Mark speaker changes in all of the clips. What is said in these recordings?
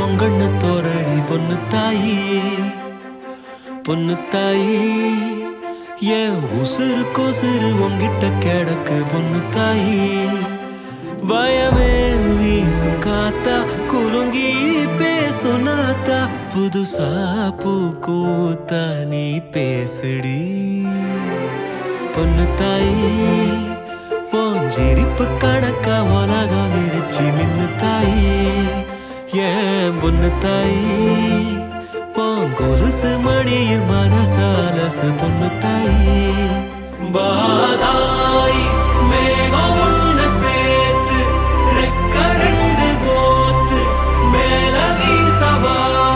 Speaker 1: உங்கண்ண தோரடி பொண்ணு தாயி பொண்ணு தாயி ஏன் உசுறு கொசுறு உங்கிட்ட கிடக்கு பொண்ணு தாயி பயமே வீசும் காத்தா குலுங்கி பேசும் நாத்தா புதுசா பூக்கூத்தா நீ பேசுடி பொண்ணு தாயி போஞ்சிரிப்பு கணக்கா உலகம் விரிச்சு மின்னு தாயி ஏன் பொண்ணு தாயி பொங்கொலுசு மணியில் மனசாலசு பொண்ணு தாயி பாதாய் மேகம் ஒண்ணு பேத்து ரெக்க ரெண்டு போத்து மேல வீசவா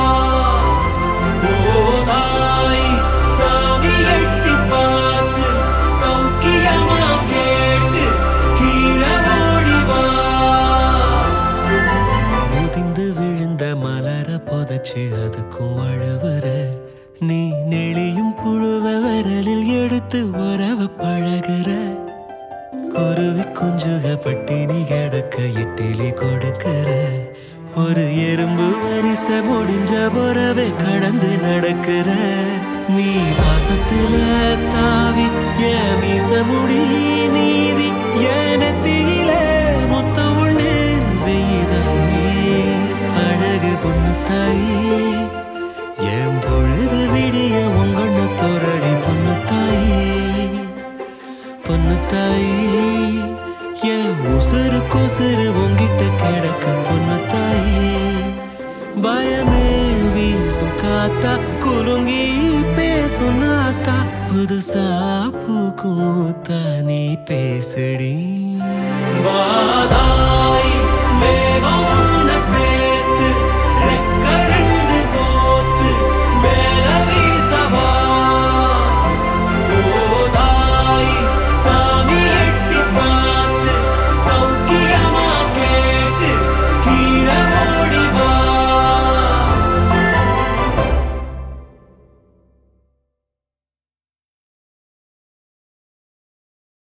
Speaker 1: போதாய் சாமி எட்டி பார்த்து சௌக்கியமா கேட்டு கீழே ஓடி வா முதிந்து விழுந்த மலர புதைச்சு அதுக்கும் அழுவுற நீ நெளியும் புழுவ விரலில் எடுத்து உறவ பழகுற குருவி குஞ்சுக பட்டினி கிடக்க இட்டிலி கொடுக்கிற ஒரு எறும்பு வரிசை முடிஞ்ச புறவே கடந்து நடக்கிற நீ பாசத்துல தாவி ஏன் மீச முடி நீவி ஏன தீயில முத்த ஒண்ணு வெய்தாயே அழகு பொண்ணு தாயி என் பொழுது விடிய உங்கண்ண தோரடி பொண்ணு தாயி பொண்ணு தாயி என் உசுறு கொசுறு உங்கிட்ட கிடக்க பொண்ணு தாயி பயமே வீசும் காத்தா குலுங்கி பேசும் நாத்தா புதுசா பூக்கூத்தா நீ பேசுடி வாதாய் மேகம்